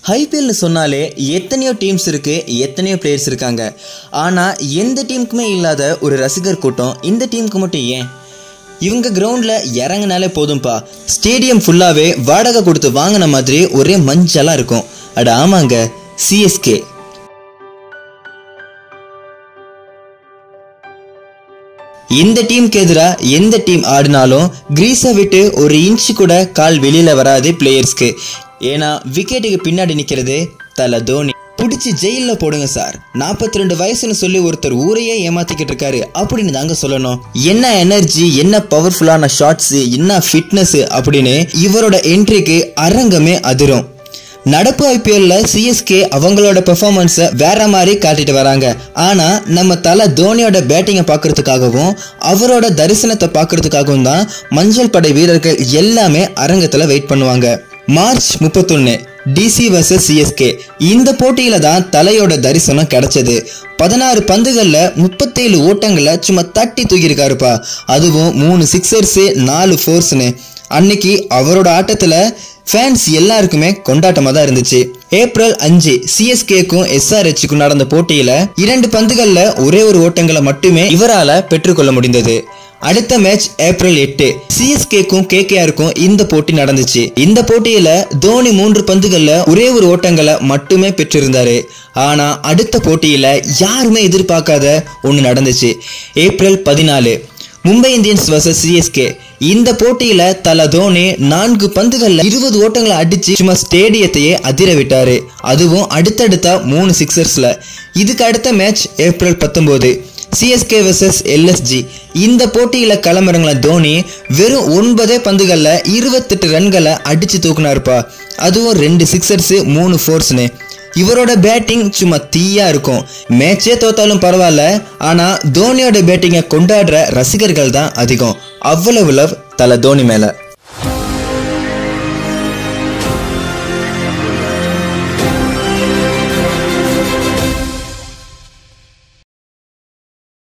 ஐபிஎல்னு சொன்னாலே எத்தனையோ டீம்ஸ் இருக்கு எத்தனையோ பிளேயர்ஸ் இருக்காங்க ஆனால் எந்த டீமுக்குமே இல்லாத ஒரு ரசிகர் கூட்டம் இந்த டீமுக்கு மட்டும் ஏன் இவங்க கிரவுண்டில் இறங்கினாலே போதும்பா ஸ்டேடியம் ஃபுல்லாகவே வாடகை கொடுத்து வாங்கின மாதிரி ஒரே மஞ்சளாக இருக்கும் அட ஆமாங்க சிஎஸ்கே இந்த டீமுக்கு எதிராக எந்த டீம் ஆடினாலும் கிரீஸை விட்டு ஒரு இன்ச்சு கூட கால் வெளியில் வராது பிளேயர்ஸ்க்கு ஏன்னா விக்கெட்டுக்கு பின்னாடி நிற்கிறது தல தோனி பிடிச்சி ஜெயிலில் போடுங்க சார் நாற்பத்தி ரெண்டு வயசுன்னு சொல்லி ஒருத்தர் ஊரையே ஏமாத்திக்கிட்டு இருக்காரு அப்படின்னு தாங்க சொல்லணும் என்ன எனர்ஜி என்ன பவர்ஃபுல்லான ஷாட்ஸ் என்ன ஃபிட்னஸ் அப்படின்னு இவரோட என்ட்ரிக்கு அரங்கமே அதிரும் நடப்பு ஐபிஎல்ல சிஎஸ்கே அவங்களோட பெர்ஃபார்மன்ஸை வேற மாதிரி காட்டிட்டு வராங்க ஆனா நம்ம தலை தோனியோட பேட்டிங்கை பார்க்கறதுக்காகவும் அவரோட தரிசனத்தை பார்க்கறதுக்காகவும் தான் மஞ்சள் படை வீரர்கள் எல்லாமே அரங்கத்துல வெயிட் பண்ணுவாங்க மார்ச் முப்பத்தொன்னு டிசி வர்சஸ் சிஎஸ்கே இந்த போட்டியில தான் தலையோட தரிசனம் கிடைச்சது பதினாறு பந்துகள்ல முப்பத்தேழு ஓட்டங்களை சும்மா தட்டி தூக்கியிருக்காருப்பா அதுவும் மூணு சிக்ஸர்ஸு நாலு ஃபோர்ஸ்னு அன்னைக்கு அவரோட ஆட்டத்துல ஃபேன்ஸ் எல்லாருக்குமே கொண்டாட்டமாக தான் இருந்துச்சு ஏப்ரல் அஞ்சு சிஎஸ்கேக்கும் எஸ்ஆர்ஹெச்சுக்கும் நடந்த போட்டியில இரண்டு பந்துகள்ல ஒரே ஒரு ஓட்டங்களை மட்டுமே இவரால பெற்றுக்கொள்ள முடிந்தது அடுத்த மேட்ச் ஏப்ரல் எட்டு சிஎஸ்கேக்கும் கேகேஆருக்கும் இந்த போட்டி நடந்துச்சு இந்த போட்டியில தோனி மூன்று பந்துகள்ல ஒரே ஒரு ஓட்டங்களை மட்டுமே பெற்றிருந்தாரு ஆனா அடுத்த போட்டியில யாருமே எதிர்பார்க்காத ஒன்று நடந்துச்சு ஏப்ரல் பதினாலு மும்பை இந்தியன்ஸ் வர்சஸ் சிஎஸ்கே இந்த போட்டியில தல தோனி நான்கு பந்துகள்ல இருபது ஓட்டங்களை அடிச்சு சும்மா ஸ்டேடியத்தையே அதிர விட்டாரு அதுவும் அடுத்தடுத்த மூணு சிக்ஸர்ஸ்ல இதுக்கு அடுத்த மேட்ச் ஏப்ரல் பத்தொன்பது சிஎஸ்கே வர்சஸ் எல்எஸ்ஜி இந்த போட்டியில களமிறங்கின தோனி வெறும் ஒன்பதே பந்துகள்ல இருபத்தெட்டு ரன்களை அடிச்சு தூக்குனாருப்பா அதுவும் ரெண்டு சிக்ஸர்ஸ் மூணு ஃபோர்ஸ்னு இவரோட பேட்டிங் சும்மா தீயா இருக்கும் மேட்சே தோத்தாலும் பரவாயில்ல ஆனா தோனியோட பேட்டிங்கை கொண்டாடுற ரசிகர்கள் தான் அதிகம் அவ்வளவு லவ் தல தோனி மேல